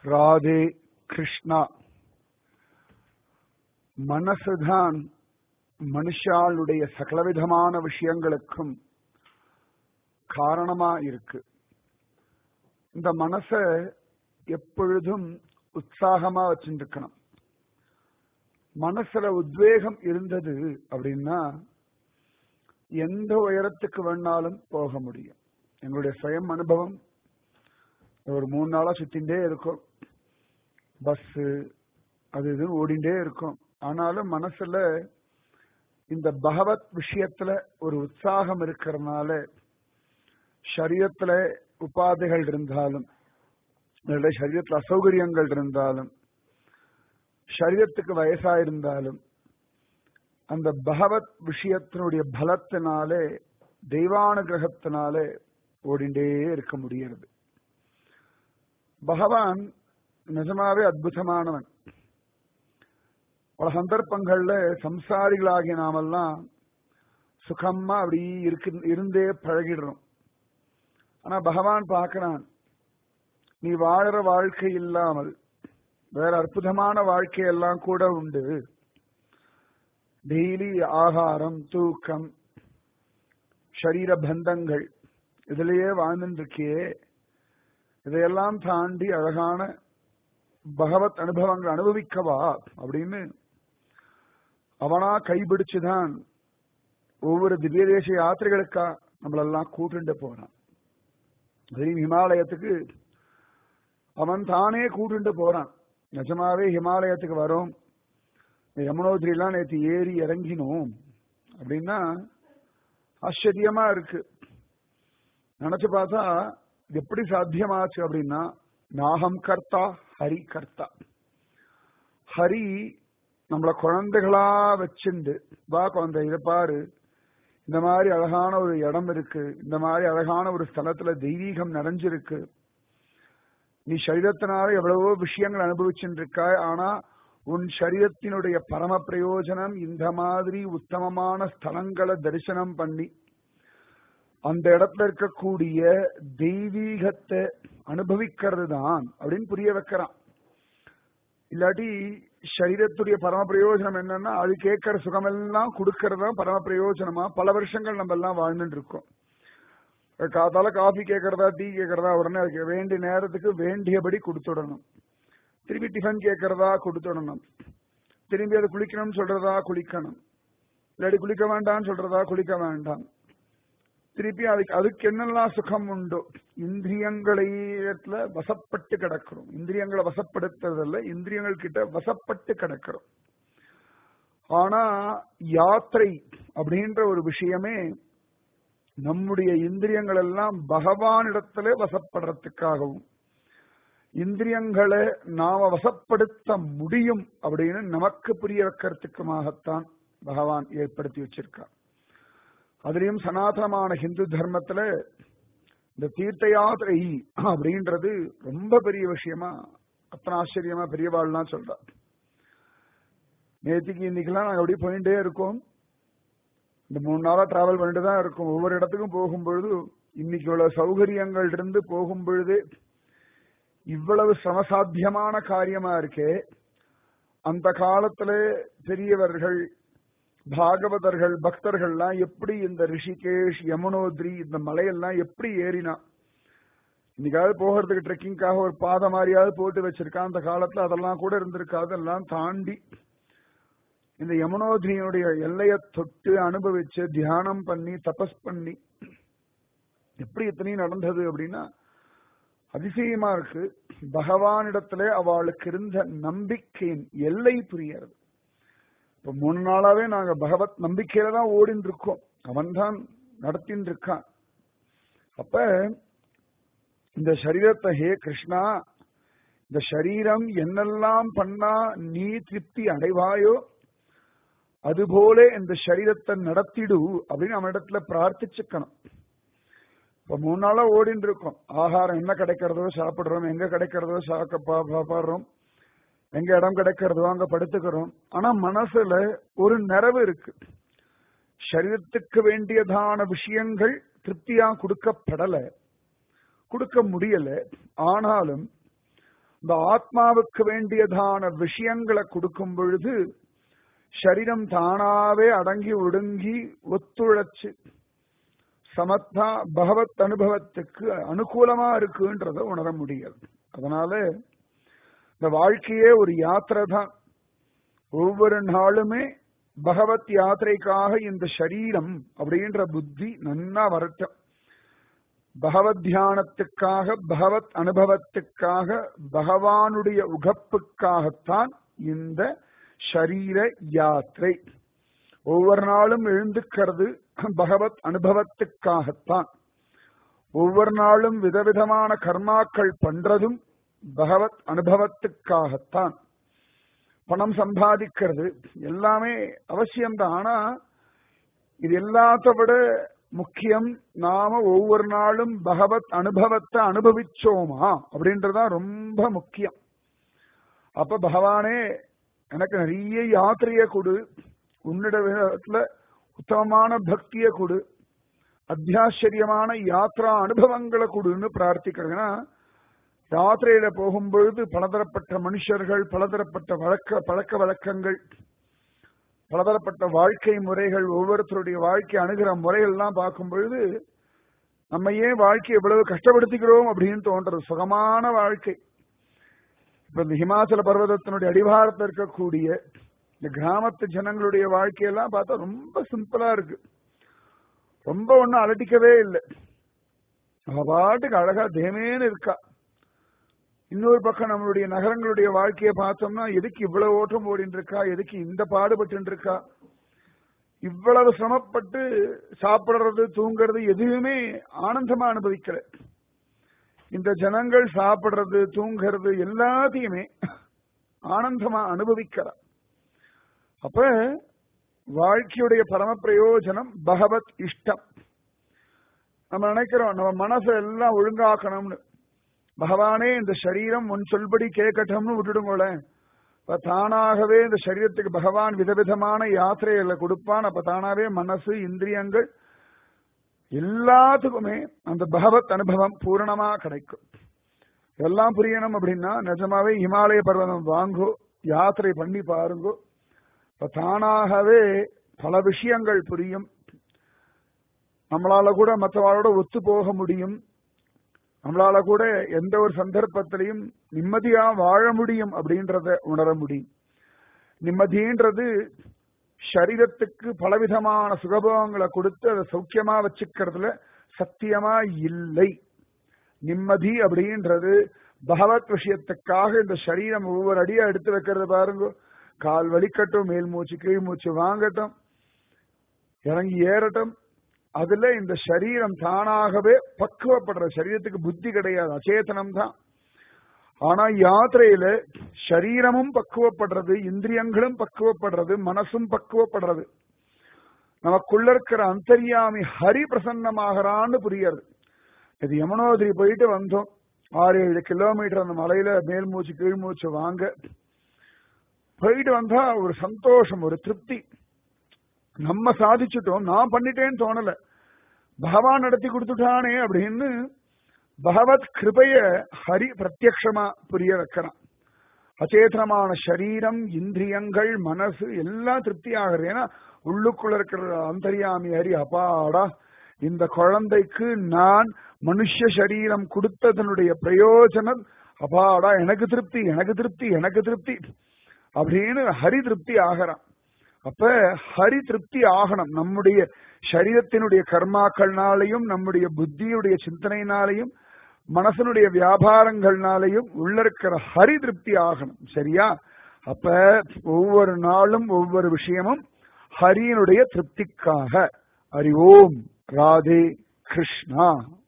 ராதே கிருஷ்ணா மனசுதான் மனுஷாளுடைய சகலவிதமான விஷயங்களுக்கும் காரணமா இருக்கு இந்த மனச எப்பொழுதும் உற்சாகமா வச்சுருக்கணும் மனசுல உத்வேகம் இருந்தது அப்படின்னா எந்த உயரத்துக்கு வேணாலும் போக முடியும் எங்களுடைய சுயம் அனுபவம் ஒரு மூணு நாளா சுத்தின்றே இருக்கும் பஸ் அது இதுன்னு ஓடிண்டே இருக்கும் ஆனாலும் மனசுல இந்த பகவத் விஷயத்துல ஒரு உற்சாகம் இருக்கிறதுனால சரீரத்துல உபாதைகள் இருந்தாலும் இல்ல சரீரத்துல அசௌகரியங்கள் இருந்தாலும் சரீரத்துக்கு வயசா இருந்தாலும் அந்த பகவத் விஷயத்தினுடைய பலத்தினாலே தெய்வானுகிரகத்தினாலே ஓடிண்டே இருக்க முடிகிறது பகவான் நிஜமாவே அற்புதமானவன் பல சந்தர்ப்பங்கள்ல சம்சாரிகளாகிய நாமெல்லாம் சுகமா அப்படி இருக்கு இருந்தே பழகிடுறோம் ஆனா பகவான் பார்க்கிறான் நீ வாழற வாழ்க்கை இல்லாமல் வேற அற்புதமான வாழ்க்கையெல்லாம் கூட உண்டு டெய்லி ஆகாரம் தூக்கம் ஷரீர பந்தங்கள் இதுலயே வாழ்ந்துட்டு இருக்கியே இதையெல்லாம் தாண்டி அழகான பகவத் அனுபவங்கள் அனுபவிக்கவா அப்படின்னு அவனா கைபிடிச்சுதான் ஒவ்வொரு திவ்ய தேச யாத்திரைகளுக்கா நம்மளெல்லாம் கூட்டுண்டு போறான் அதையும் ஹிமாலயத்துக்கு அவன் தானே கூட்டுண்டு போறான் நிஜமாவே ஹிமாலயத்துக்கு வரோம் யமுனோத்ரிலாம் நேற்று ஏறி இறங்கினோம் அப்படின்னா ஆச்சரியமா இருக்கு நினைச்சு பார்த்தா எப்படி சாத்தியமாச்சு அப்படின்னா நாகம் கர்த்தா ஹரி கர்த்தா ஹரி நம்மள குழந்தைகளா வச்சுண்டு வா குழந்தை இதை பாரு இந்த மாதிரி அழகான ஒரு இடம் இருக்கு இந்த மாதிரி அழகான ஒரு ஸ்தலத்துல தெய்வீகம் நிறைஞ்சிருக்கு நீ சரீரத்தினால எவ்வளவோ விஷயங்கள் அனுபவிச்சுட்டு இருக்காய் ஆனா உன் சரீரத்தினுடைய பரம பிரயோஜனம் இந்த மாதிரி உத்தமமான ஸ்தலங்களை தரிசனம் பண்ணி அந்த இடத்துல இருக்கக்கூடிய தெய்வீகத்தை அனுபவிக்கிறது தான் அப்படின்னு புரிய வைக்கிறான் இல்லாட்டி சரீரத்துடைய பரம பிரயோஜனம் என்னன்னா அது கேட்கிற சுகமெல்லாம் கொடுக்கறதா பரம பிரயோஜனமா பல வருஷங்கள் நம்ம எல்லாம் வாழ்ந்துட்டு இருக்கோம் காத்தால காஃபி கேட்கறதா டீ கேட்கறதா உடனே அதுக்கு வேண்டிய நேரத்துக்கு வேண்டியபடி கொடுத்துடணும் திருப்பி டிஃபன் கேட்கறதா கொடுத்துடணும் திரும்பி அது குளிக்கணும்னு சொல்றதா குளிக்கணும் இல்லாட்டி குளிக்க வேண்டாம்னு சொல்றதா குளிக்க வேண்டாம் திருப்பி அதுக்கு அதுக்கு என்னெல்லாம் சுகம் உண்டோ இந்திரியங்களையத்துல வசப்பட்டு கிடக்கிறோம் இந்திரியங்களை வசப்படுத்துறதில்ல இந்திரியங்கள் கிட்ட வசப்பட்டு கிடக்கிறோம் ஆனா யாத்திரை அப்படின்ற ஒரு விஷயமே நம்முடைய இந்திரியங்கள் எல்லாம் பகவானிடத்துல வசப்படுறதுக்காகவும் இந்திரியங்களை நாம வசப்படுத்த முடியும் அப்படின்னு நமக்கு புரிய வைக்கிறதுக்குமாகத்தான் பகவான் ஏற்படுத்தி வச்சிருக்கார் அதுலயும் சனாதனமான ஹிந்து தர்மத்துல இந்த தீர்த்த யாத்திரை அப்படின்றது ரொம்ப பெரிய விஷயமா அத்தனை ஆச்சரியமா பெரியவாள்லாம் சொல்றா நேற்றுக்கு இன்னைக்கெல்லாம் நாங்க அப்படியே போயிட்டே இருக்கோம் இந்த மூணு நாளா டிராவல் பண்ணிட்டு தான் இருக்கும் ஒவ்வொரு இடத்துக்கும் போகும்பொழுது இன்னைக்கு உள்ள சௌகரியங்கள் இருந்து போகும் பொழுது இவ்வளவு சமசாத்தியமான காரியமா இருக்கே அந்த காலத்துல பெரியவர்கள் பாகவதர்கள் பக்தர்கள்லாம் எப்படி இந்த ரிஷிகேஷ் யமுனோத்ரி இந்த மலையெல்லாம் எப்படி ஏறினா இன்னைக்காவது போகிறதுக்கு ட்ரெக்கிங்காக ஒரு பாதை மாதிரியாவது போட்டு வச்சிருக்கான் அந்த காலத்துல அதெல்லாம் கூட இருந்திருக்காது அதெல்லாம் தாண்டி இந்த யமுனோத்ரியினுடைய எல்லையை தொட்டு அனுபவிச்சு தியானம் பண்ணி தபஸ் பண்ணி எப்படி இத்தனையும் நடந்தது அப்படின்னா அதிசயமா இருக்கு பகவானிடத்துல அவளுக்கு இருந்த நம்பிக்கையின் எல்லை புரியறது இப்ப மூணு நாளாவே நாங்க பகவத் நம்பிக்கையில தான் ஓடின்னு இருக்கோம் அவன் தான் நடத்தின்னு இருக்கான் அப்ப இந்த சரீரத்தை ஹே கிருஷ்ணா இந்த சரீரம் என்னெல்லாம் பண்ணா நீ திருப்தி அடைவாயோ அதுபோல இந்த சரீரத்தை நடத்திடு அப்படின்னு அவனிடத்துல பிரார்த்திச்சுக்கணும் இப்ப மூணு நாளா ஓடின்னு இருக்கோம் ஆகாரம் என்ன கிடைக்கிறதோ சாப்பிடுறோம் எங்க கிடைக்கிறதோ சாப்பிடுறோம் எங்க இடம் கிடைக்கிறதோ அங்க படுத்துக்கிறோம் ஆனா மனசுல ஒரு நிறைவு இருக்கு சரீரத்துக்கு வேண்டியதான விஷயங்கள் திருப்தியா கொடுக்கப்படல கொடுக்க முடியல ஆனாலும் இந்த ஆத்மாவுக்கு வேண்டியதான விஷயங்களை கொடுக்கும் பொழுது சரீரம் தானாவே அடங்கி ஒடுங்கி ஒத்துழைச்சு சமத்தா பகவத் அனுபவத்துக்கு அனுகூலமா இருக்குன்றத உணர முடியாது அதனால இந்த வாழ்க்கையே ஒரு யாத்திரை தான் ஒவ்வொரு நாளுமே பகவத் யாத்திரைக்காக இந்த சரீரம் அப்படின்ற புத்தி நன்னா வரட்டும் பகவத் தியானத்துக்காக பகவத் அனுபவத்துக்காக பகவானுடைய உகப்புக்காகத்தான் இந்த ஷரீர யாத்திரை ஒவ்வொரு நாளும் எழுந்துக்கிறது பகவத் அனுபவத்துக்காகத்தான் ஒவ்வொரு நாளும் விதவிதமான கர்மாக்கள் பண்றதும் பகவத் அனுபவத்துக்காகத்தான் பணம் சம்பாதிக்கிறது எல்லாமே அவசியம்தான் ஆனா இது எல்லாத்த விட முக்கியம் நாம ஒவ்வொரு நாளும் பகவத் அனுபவத்தை அனுபவிச்சோமா அப்படின்றதுதான் ரொம்ப முக்கியம் அப்ப பகவானே எனக்கு நிறைய யாத்திரைய கொடு உன்னிடத்துல உத்தமமான பக்திய கொடு அத்தியாச்சரியமான யாத்ரா அனுபவங்களை கொடுன்னு பிரார்த்திக்கிறேன்னா யாத்திரையில போகும்பொழுது பலதரப்பட்ட மனுஷர்கள் பலதரப்பட்ட வழக்க பழக்க வழக்கங்கள் பலதரப்பட்ட வாழ்க்கை முறைகள் ஒவ்வொருத்தருடைய வாழ்க்கை அணுகிற முறைகள்லாம் பார்க்கும் பொழுது நம்ம ஏன் வாழ்க்கை எவ்வளவு கஷ்டப்படுத்திக்கிறோம் அப்படின்னு தோன்றது சுகமான வாழ்க்கை இப்ப இந்த ஹிமாச்சல பர்வதத்தினுடைய அடிவாரத்தில் இருக்கக்கூடிய இந்த கிராமத்து ஜனங்களுடைய வாழ்க்கையெல்லாம் பார்த்தா ரொம்ப சிம்பிளா இருக்கு ரொம்ப ஒன்னும் அலட்டிக்கவே இல்லை அவ பாட்டுக்கு அழகா தேமேன்னு இருக்கா இன்னொரு பக்கம் நம்மளுடைய நகரங்களுடைய வாழ்க்கையை பார்த்தோம்னா எதுக்கு இவ்வளவு ஓட்டம் ஓடிட்டு இருக்கா எதுக்கு இந்த பாடுபட்டு இருக்கா இவ்வளவு சிரமப்பட்டு சாப்பிடுறது தூங்குறது எதுவுமே ஆனந்தமா அனுபவிக்கல இந்த ஜனங்கள் சாப்பிடுறது தூங்குறது எல்லாத்தையுமே ஆனந்தமா அனுபவிக்கிறா அப்ப வாழ்க்கையுடைய பரம பிரயோஜனம் பகவத் இஷ்டம் நம்ம நினைக்கிறோம் நம்ம மனசை எல்லாம் ஒழுங்காக்கணும்னு பகவானே இந்த சரீரம் உன் சொல்படி கேட்கட்டும்னு விட்டுடுங்களேன் இப்ப தானாகவே இந்த சரீரத்துக்கு பகவான் விதவிதமான யாத்திரைகளை கொடுப்பான் அப்ப தானாவே மனசு இந்திரியங்கள் எல்லாத்துக்குமே அந்த பகவத் அனுபவம் பூரணமா கிடைக்கும் எல்லாம் புரியணும் அப்படின்னா நிஜமாவே இமாலய பர்வதம் வாங்கோ யாத்திரை பண்ணி பாருங்கோ இப்ப தானாகவே பல விஷயங்கள் புரியும் நம்மளால கூட மற்றவாளோட ஒத்து போக முடியும் நம்மளால கூட எந்த ஒரு சந்தர்ப்பத்திலையும் நிம்மதியா வாழ முடியும் அப்படின்றத உணர முடியும் நிம்மதின்றது சரீரத்துக்கு பலவிதமான சுகபோகங்களை கொடுத்து அதை சௌக்கியமா வச்சுக்கிறதுல சத்தியமா இல்லை நிம்மதி அப்படின்றது பகவத் விஷயத்துக்காக இந்த சரீரம் ஒவ்வொரு அடியா எடுத்து வைக்கிறது பாருங்க கால் வலிக்கட்டும் மேல் மூச்சு கீழ் மூச்சு வாங்கட்டும் இறங்கி ஏறட்டும் அதுல இந்த சரீரம் தானாகவே பக்குவப்படுற சரீரத்துக்கு புத்தி கிடையாது அச்சேதனம் தான் ஆனா யாத்திரையில சரீரமும் பக்குவப்படுறது இந்திரியங்களும் பக்குவப்படுறது மனசும் பக்குவப்படுறது நமக்குள்ள இருக்கிற அந்தரியாமி ஹரி பிரசன்னமாகறான்னு புரியறது இது யமுனோதிரி போயிட்டு வந்தோம் ஆறு ஏழு கிலோமீட்டர் அந்த மலையில மேல் மூச்சு கீழ் மூச்சு வாங்க போயிட்டு வந்தா ஒரு சந்தோஷம் ஒரு திருப்தி நம்ம சாதிச்சுட்டோம் நான் பண்ணிட்டேன்னு தோணல பகவான் நடத்தி கொடுத்துட்டானே அப்படின்னு பகவத் கிருபைய ஹரி பிரத்யக்ஷமா புரிய வைக்கிறான் அச்சேதனமான சரீரம் இந்திரியங்கள் மனசு எல்லாம் திருப்தி ஆகுறது ஏன்னா உள்ளுக்குள்ள இருக்கிற அந்தரியாமி ஹரி அப்பாடா இந்த குழந்தைக்கு நான் மனுஷ சரீரம் கொடுத்ததனுடைய பிரயோஜனம் அப்பாடா எனக்கு திருப்தி எனக்கு திருப்தி எனக்கு திருப்தி அப்படின்னு ஹரி திருப்தி ஆகிறான் அப்ப ஹரி திருப்தி ஆகணும் நம்முடைய சரீரத்தினுடைய கர்மாக்கள்னாலையும் நம்முடைய புத்தியுடைய சிந்தனையினாலையும் மனசனுடைய வியாபாரங்கள்னாலையும் உள்ள இருக்கிற ஹரி திருப்தி ஆகணும் சரியா அப்ப ஒவ்வொரு நாளும் ஒவ்வொரு விஷயமும் ஹரியினுடைய திருப்திக்காக ஹரி ஓம் ராதே கிருஷ்ணா